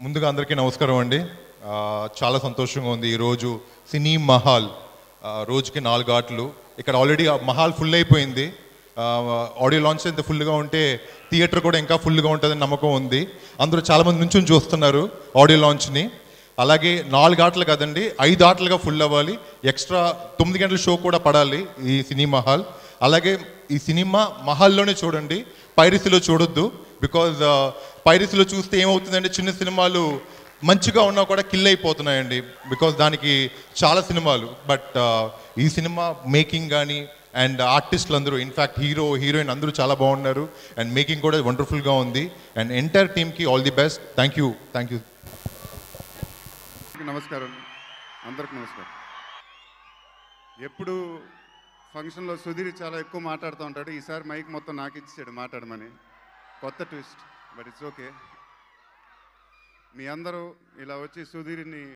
ముందుగా అందరికీ నమస్కారం అండి ఆ, చాలా సంతోషంగా ఉంది ఈరోజు సినీ మహాల్ ఆ, రోజుకి నాలుగు ఆటలు ఇక్కడ ఆల్రెడీ ఆ మహాల్ ఫుల్ అయిపోయింది ఆ, ఆడియో లాంచ్ ఎంత ఫుల్గా ఉంటే థియేటర్ కూడా ఇంకా ఫుల్గా ఉంటుందని నమ్మకం ఉంది అందరూ చాలామంది నుంచుని చూస్తున్నారు ఆడియో లాంచ్ని అలాగే నాలుగు ఆటలు కదండి ఐదు ఆటలుగా ఫుల్ అవ్వాలి ఎక్స్ట్రా తొమ్మిది గంటల షో కూడా పడాలి ఈ సినీ మహాల్ అలాగే ఈ సినిమా మహాల్లోనే చూడండి పైరసీలో చూడొద్దు బికాజ్ పైరసీలో చూస్తే ఏమవుతుందంటే చిన్న సినిమాలు మంచిగా ఉన్నా కూడా కిల్ అయిపోతున్నాయండి బికాజ్ దానికి చాలా సినిమాలు బట్ ఈ సినిమా మేకింగ్ కానీ అండ్ ఆర్టిస్టులు అందరూ ఇన్ఫ్యాక్ట్ హీరో హీరోయిన్ అందరూ చాలా బాగున్నారు అండ్ మేకింగ్ కూడా వండర్ఫుల్గా ఉంది అండ్ ఎంటైర్ టీమ్కి all the best thank you thank you అందరికీ నమస్కారం అందరికి నమస్కారం ఎప్పుడు ఫంక్షన్లో సుధీర్ చాలా ఎక్కువ మాట్లాడుతూ ఉంటాడు ఈసారి మైక్ మొత్తం నాకు ఇచ్చాడు మాట్లాడమని కొత్త ట్విస్ట్ బట్ ఇట్స్ ఓకే మీ అందరూ ఇలా వచ్చి సుధీర్ని